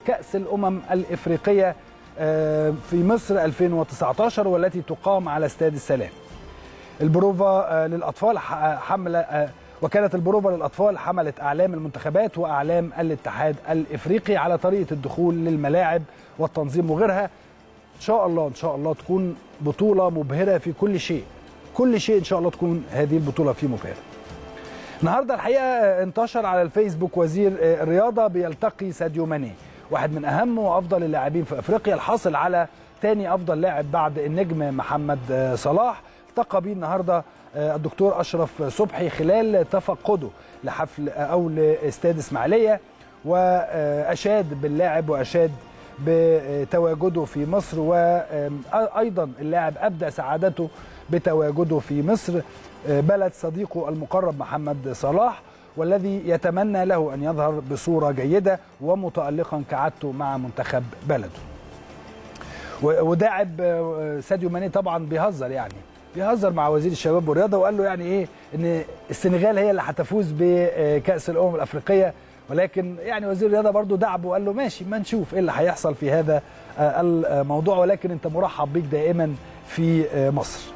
كأس الأمم الإفريقية في مصر 2019 والتي تقام على استاد السلام البروفا للأطفال حمل وكانت البروفا للأطفال حملت أعلام المنتخبات وأعلام الاتحاد الإفريقي على طريقة الدخول للملاعب والتنظيم وغيرها إن شاء الله إن شاء الله تكون بطولة مبهرة في كل شيء كل شيء إن شاء الله تكون هذه البطولة فيه مبهرة النهاردة الحقيقة انتشر على الفيسبوك وزير الرياضة بيلتقي ساديو ماني واحد من أهم وأفضل اللاعبين في أفريقيا الحاصل على ثاني أفضل لاعب بعد النجم محمد صلاح التقى بيه النهارده الدكتور اشرف صبحي خلال تفقده لحفل او لاستاد اسماعيليه واشاد باللاعب واشاد بتواجده في مصر وايضا اللاعب ابدى سعادته بتواجده في مصر بلد صديقه المقرب محمد صلاح والذي يتمنى له ان يظهر بصوره جيده ومتالقا كعادته مع منتخب بلده. وداعب ساديو ماني طبعا بيهزر يعني بيهزر مع وزير الشباب والرياضه وقال له يعني ايه ان السنغال هي اللي هتفوز بكاس الامم الافريقيه ولكن يعني وزير الرياضه برضه دعبه وقال له ماشي ما نشوف ايه اللي هيحصل في هذا الموضوع ولكن انت مرحب بيك دائما في مصر